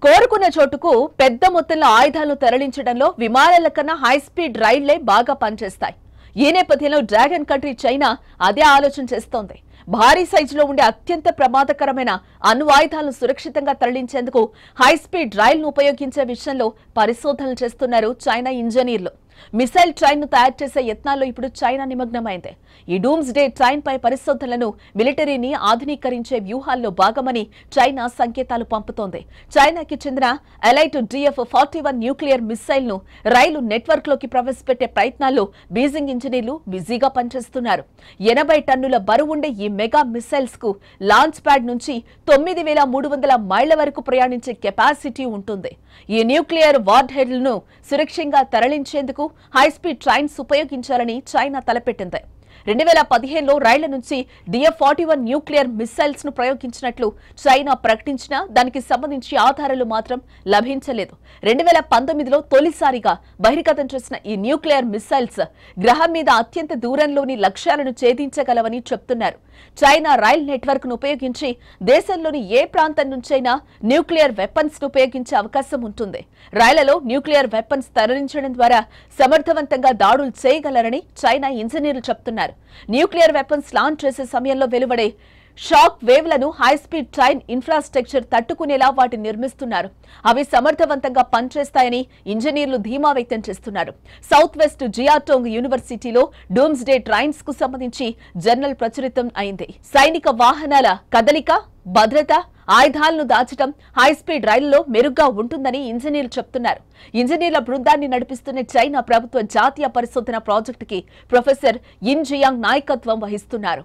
కోరుకున్న చోటుకు పెద్ద మొత్తంలో ఆయుధాలను తరలించడంలో విమానాల కన్నా హై స్పీడ్ రైళ్లే బాగా పనిచేస్తాయి ఈ నేపథ్యంలో డ్రాగన్ కంట్రీ చైనా అదే ఆలోచన చేస్తోంది భారీ సైజులో ఉండే అత్యంత ప్రమాదకరమైన అణు ఆయుధాలను సురక్షితంగా తరలించేందుకు హై స్పీడ్ రైళ్లను ఉపయోగించే విషయంలో పరిశోధనలు చేస్తున్నారు చైనా ఇంజనీర్లు మిసైల్ ట్రైన్ ను తయారు చేసే యత్నాల్లో ఇప్పుడు చైనా నిమగ్నమైంది ఈ డూమ్స్ డే ట్రైన్ పై పరిశోధనలను మిలిటరీని ఆధునీకరించే వ్యూహాల్లో భాగమని చైనా సంకేతాలు పంపుతోంది చైనాకి చెందిన elite DF forty one nuclear missile ను రైలు నెట్వర్క్ లోకి ప్రవేశపెట్టే ప్రయత్నాల్లో బీజింగ్ ఇంజనీర్లు బిజీగా పనిచేస్తున్నారు ఎనభై టన్నుల బరువుండే ఈ మెగా మిసైల్స్ కు లాంచ్ ప్యాడ్ నుంచి తొమ్మిది వేల మూడు వందల మైళ్ల వరకు ప్రయాణించే కెపాసిటీ ఉంటుంది ఈ న్యూక్లియర్ వార్డ్ హెడ్లను సురక్షంగా తరలించేందుకు హైస్పీడ్ ట్రైన్స్ ఉపయోగించాలని చైనా తలపెట్టింది రెండు వేల పదిహేనులో రైళ్ల నుంచి DF forty one nuclear missiles ను ప్రయోగించినట్లు చైనా ప్రకటించినా దానికి సంబంధించి ఆధారాలు మాత్రం లభించలేదు రెండు వేల పంతొమ్మిదిలో తొలిసారిగా బహిర్గతం చేసిన ఈ న్యూక్లియర్ మిసైల్స్ గ్రహం మీద అత్యంత దూరంలోని లక్ష్యాలను ఛేదించగలవని చెప్తున్నారు చైనా రైల్ నెట్వర్క్ ను ఉపయోగించి దేశంలోని ఏ ప్రాంతం నుంచైనా న్యూక్లియర్ వెపన్స్ ను ఉపయోగించే అవకాశం ఉంటుంది రైళ్లలో న్యూక్లియర్ వెపన్స్ తరలించడం ద్వారా సమర్థవంతంగా దాడులు చేయగలరని చైనా ఇంజనీర్లు చెప్తున్నారు న్యూక్లియర్ వెపన్స్ లాంచ్ చేసే సమయంలో వెలువడే షాక్ వేవ్లను హై స్పీడ్ ట్రైన్ ఇన్ఫ్రాస్ట్రక్చర్ తట్టుకునేలా వాటిని నిర్మిస్తున్నారు అవి సమర్థవంతంగా పనిచేస్తాయని ఇంజనీర్లు ధీమా వ్యక్తం చేస్తున్నారు సౌత్ వెస్ట్ జియాటోంగ్ యూనివర్సిటీలో డూమ్స్ డే ట్రైన్స్ కు సంబంధించి జర్నల్ ప్రచురితం అయింది సైనిక వాహనాల కదలిక భద్రత ఆయుధాలను దాచడం హై స్పీడ్ రైళ్లలో మెరుగ్గా ఉంటుందని ఇంజనీర్లు చెప్తున్నారు ఇంజనీర్ల బృందాన్ని నడిపిస్తున్న చైనా ప్రభుత్వ జాతీయ పరిశోధన ప్రాజెక్టుకి ప్రొఫెసర్ ఇన్ జియాంగ్ నాయకత్వం వహిస్తున్నారు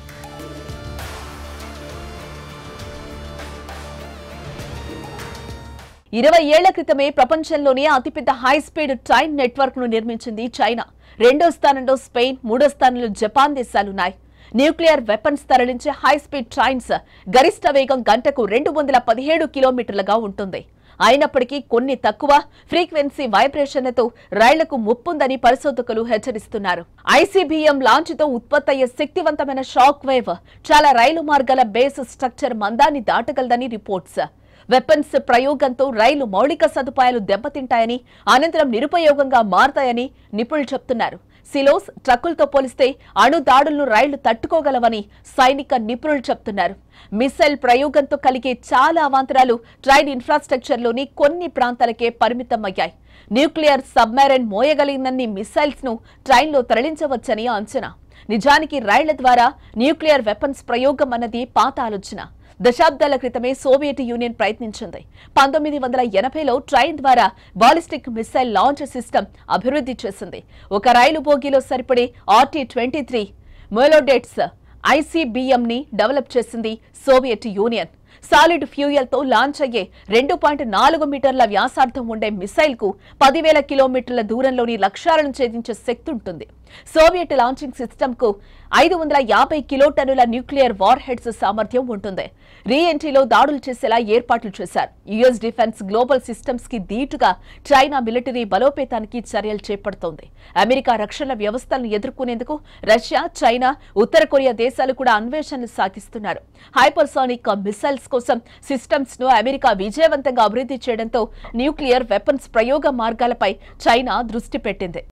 ఇరవై ఏళ్ల క్రితమే ప్రపంచంలోనే అతిపెద్ద హై స్పీడ్ ట్రైన్ నెట్వర్క్ ను నిర్మించింది చైనా రెండో స్థానంలో స్పెయిన్ మూడో స్థానంలో జపాన్ దేశాలున్నాయి న్యూక్లియర్ వెపన్స్ తరలించే హై స్పీడ్ ట్రైన్స్ గరిష్ట వేగం గంటకు రెండు వందల పదిహేడు కిలోమీటర్లుగా ఉంటుంది అయినప్పటికీ కొన్ని తక్కువ ఫ్రీక్వెన్సీ వైబ్రేషన్లతో రైళ్లకు ముప్పుందని పరిశోధకులు హెచ్చరిస్తున్నారు ఐసీబీఎం లాంచ్తో ఉత్పత్తయ్యే శక్తివంతమైన షాక్ వేవ్ చాలా రైలు మార్గాల బేస్ స్ట్రక్చర్ మందాన్ని దాటగలదని రిపోర్ట్స్ వెపన్స్ ప్రయోగంతో రైలు మౌలిక సదుపాయాలు దెబ్బతింటాయని అనంతరం నిరుపయోగంగా మారతాయని నిపుణులు చెప్తున్నారు సిలోస్ ట్రక్కులతో పోలిస్తే అణు దాడులను రైళ్లు తట్టుకోగలవని సైనిక నిపుణులు చెప్తున్నారు మిసైల్ ప్రయోగంతో కలిగే చాలా అవాంతరాలు ట్రైన్ ఇన్ఫ్రాస్ట్రక్చర్లోని కొన్ని ప్రాంతాలకే పరిమితమయ్యాయి న్యూక్లియర్ సబ్మెరైన్ మోయగలిగినన్ని మిసైల్స్ ను ట్రైన్లో తరలించవచ్చని అంచనా నిజానికి రైళ్ల ద్వారా న్యూక్లియర్ వెపన్స్ ప్రయోగం అన్నది పాత ఆలోచన దశాబ్దాల క్రితమే సోవియట్ యూనియన్ ప్రయత్నించింది పంతొమ్మిది వందల ఎనభైలో ట్రైన్ ద్వారా బాలిస్టిక్ మిసైల్ లాంచ్ సిస్టమ్ అభివృద్ధి చేసింది ఒక రైలు బోగీలో సరిపడే RT twenty three Molodets ICBM ని డెవలప్ చేసింది సోవియట్ యూనియన్ సాలిడ్ ఫ్యూయల్ తో లాంచ్ అయ్యే రెండు పాయింట్ నాలుగు మీటర్ల వ్యాసార్థం ఉండే మిసైల్ కు పదివేల కిలోమీటర్ల దూరంలోని లక్ష్యాలను ఛేదించే శక్తి ఉంటుంది సోవియట్ లాంచింగ్ సిస్టమ్ కు ఐదు వందల యాభై కిలో టన్నుల న్యూక్లియర్ వార్ హెడ్స్ సామర్థ్యం ఉంటుంది రీ ఎంట్రీలో దాడులు చేసేలా ఏర్పాట్లు చేశారు యుఎస్ డిఫెన్స్ గ్లోబల్ సిస్టమ్స్ కి ధీటుగా చైనా మిలిటరీ బలోపేతానికి చర్యలు చేపడుతోంది అమెరికా రక్షణ వ్యవస్థలను ఎదుర్కొనేందుకు రష్యా చైనా ఉత్తర కొరియా దేశాలు కూడా అన్వేషణలు సాగిస్తున్నారు హైపర్సానిక్ మిసైల్స్ కోసం సిస్టమ్స్ ను అమెరికా విజయవంతంగా అభివృద్ధి చేయడంతో న్యూక్లియర్ వెపన్స్ ప్రయోగ మార్గాలపై చైనా దృష్టి పెట్టింది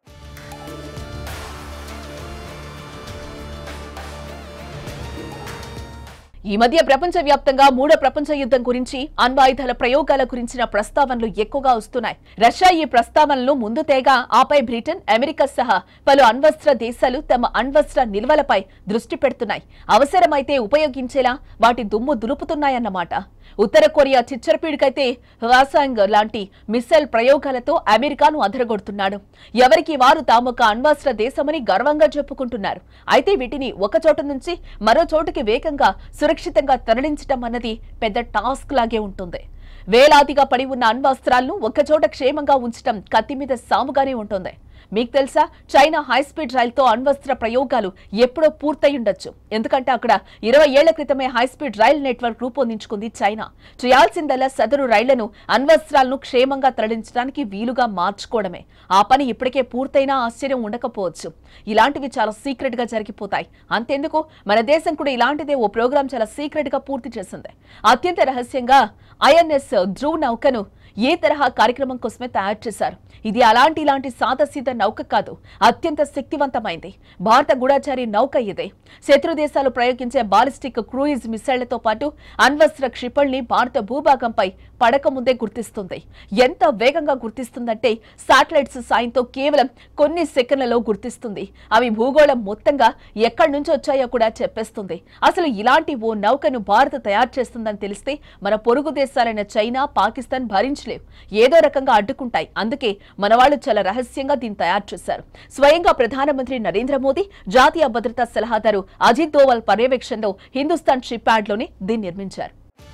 ఈ మధ్య ప్రపంచవ్యాప్తంగా మూడో ప్రపంచ యుద్ధం గురించి అణ్వాయుధాల ప్రయోగాల గురించిన ప్రస్తావనలు ఎక్కువగా వస్తున్నాయి రష్యా ఈ ప్రస్తావనలు ముందు తేగా ఆపై బ్రిటన్ అమెరికా సహా పలు అణ్వస్త్ర దేశాలు తమ అణ్వస్త్ర నిల్వలపై దృష్టి పెడుతున్నాయి అవసరమైతే ఉపయోగించేలా వాటి దుమ్ము దులుపుతున్నాయన్నమాట ఉత్తర కొరియా చిచ్చరపీడికైతే వాసాంగ్ లాంటి మిస్సైల్ ప్రయోగాలతో అమెరికాను అదరగొడుతున్నాడు ఎవరికి వారు తామొక అణ్వాస్త్ర దేశమని గర్వంగా చెప్పుకుంటున్నారు అయితే వీటిని ఒక చోట నుంచి మరో చోటుకి వేగంగా సురక్షితంగా తరలించడం అన్నది పెద్ద టాస్క్ లాగే ఉంటుంది వేలాదిగా పడి ఉన్న అణ్వాస్త్రాలను ఒక్కచోట క్షేమంగా ఉంచడం కత్తి మీద సాముగానే ఉంటుంది మీకు తెలుసా చైనా హై స్పీడ్ రైలుతో అణ్వస్త్ర ప్రయోగాలు ఎప్పుడో పూర్తయి ఉండొచ్చు ఎందుకంటే అక్కడ ఇరవై ఏళ్ల క్రితమే హై స్పీడ్ రైల్ నెట్వర్క్ రూపొందించుకుంది చైనా చేయాల్సిందల్లా సదరు రైళ్లను అణ్వస్త్రాలను క్షేమంగా తరలించడానికి వీలుగా మార్చుకోవడమే ఆ పని ఇప్పటికే పూర్తయినా ఆశ్చర్యం ఉండకపోవచ్చు ఇలాంటివి చాలా సీక్రెట్ గా జరిగిపోతాయి అంతెందుకు మన దేశం కూడా ఇలాంటిదే ఓ ప్రోగ్రాం చాలా సీక్రెట్ గా పూర్తి చేసింది అత్యంత రహస్యంగా ఐఎన్ఎస్ ధ్రువ్ నౌకను ఏ తరహా కార్యక్రమం కోసమే తయారు చేశారు ఇది అలాంటి ఇలాంటి సాదాసీద నౌక కాదు అత్యంత శక్తివంతమైంది భారత గూఢాచారి నౌక ఇదే శత్రు దేశాలు ప్రయోగించే బాలిస్టిక్ క్రూయిజ్ మిసైళ్లతో పాటు అణ్వస్త్ర క్షిపణ్ణి భారత భూభాగంపై పడక ముందే గుర్తిస్తుంది ఎంత వేగంగా గుర్తిస్తుందంటే శాటిలైట్స్ సాయంతో కేవలం కొన్ని సెకండ్లలో గుర్తిస్తుంది అవి భూగోళం మొత్తంగా ఎక్కడి నుంచి వచ్చాయో కూడా చెప్పేస్తుంది అసలు ఇలాంటి ఓ నౌకను భారత్ తయారు చేస్తుందని తెలిస్తే మన పొరుగు దేశాలైన చైనా పాకిస్తాన్ భరించలేవు ఏదో రకంగా అడ్డుకుంటాయి అందుకే మన వాళ్ళు చాలా రహస్యంగా దీన్ని తయారు చేశారు స్వయంగా ప్రధానమంత్రి నరేంద్ర మోదీ జాతీయ భద్రతా సలహాదారు అజిత్ దోవల్ పర్యవేక్షణలో హిందుస్థాన్ షిప్ యార్డ్లోనే దీన్ని నిర్మించారు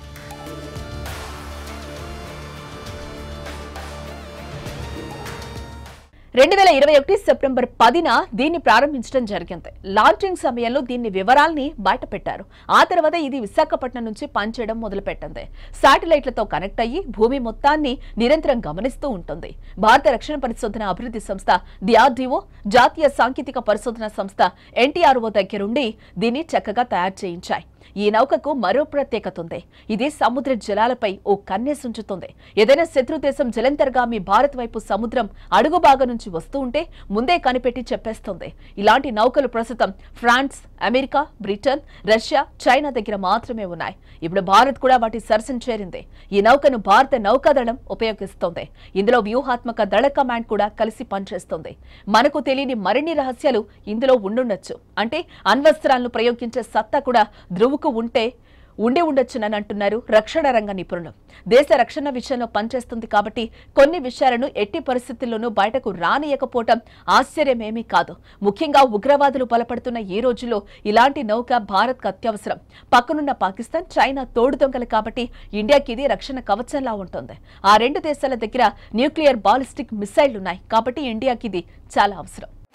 రెండు వేల ఇరవై ఒకటి సెప్టెంబర్ పదిన దీన్ని ప్రారంభించడం జరిగింది లాంచింగ్ సమయంలో దీన్ని వివరాల్ని బయటపెట్టారు ఆ తర్వాత ఇది విశాఖపట్నం నుంచి పనిచేయడం మొదలుపెట్టింది శాటిలైట్లతో కనెక్ట్ అయ్యి భూమి మొత్తాన్ని నిరంతరం గమనిస్తూ ఉంటుంది భారత రక్షణ పరిశోధన అభివృద్ధి సంస్థ డిఆర్డీఓ జాతీయ సాంకేతిక పరిశోధన సంస్థ ఎన్టీఆర్ఓ దగ్గరుండి దీన్ని చక్కగా తయారు చేయించాయి ఈ నౌకకు మరో ప్రత్యేకత ఉంది ఇది సముద్ర జలాలపై ఓ కన్నేసి ఉంచుతుంది ఏదైనా శత్రు దేశం జలంతర్గామి భారత్ వైపు సముద్రం అడుగు భాగం నుంచి వస్తూ ఉంటే ముందే కనిపెట్టి చెప్పేస్తుంది ఇలాంటి నౌకలు ప్రస్తుతం France America Britain Russia China దగ్గర మాత్రమే ఉన్నాయి ఇప్పుడు భారత్ కూడా వాటి సరసన చేరింది ఈ నౌకను భారత నౌకాదళం ఉపయోగిస్తోంది ఇందులో వ్యూహాత్మక దళ కమాండ్ కూడా కలిసి పనిచేస్తుంది మనకు తెలియని మరిన్ని రహస్యాలు ఇందులో ఉండుండొచ్చు అంటే అణ్వస్త్రాలను ప్రయోగించే సత్తా కూడా ధ్రువుకు ఉంటే ఉండి ఉండొచ్చునని అంటున్నారు రక్షణ రంగ నిపుణులు దేశ రక్షణ విషయంలో పనిచేస్తుంది కాబట్టి కొన్ని విషయాలను ఎట్టి పరిస్థితుల్లోనూ బయటకు రానియకపోవటం ఆశ్చర్యమేమీ కాదు ముఖ్యంగా ఉగ్రవాదులు బలపడుతున్న ఈ రోజుల్లో ఇలాంటి నౌక భారత్కు అత్యవసరం పక్కనున్న పాకిస్తాన్ చైనా తోడు దొంగలు కాబట్టి ఇండియాకి ఇది రక్షణ కవచంలా ఉంటుంది ఆ రెండు దేశాల దగ్గర న్యూక్లియర్ బాలిస్టిక్ మిసైళ్లున్నాయి కాబట్టి ఇండియాకి ఇది చాలా అవసరం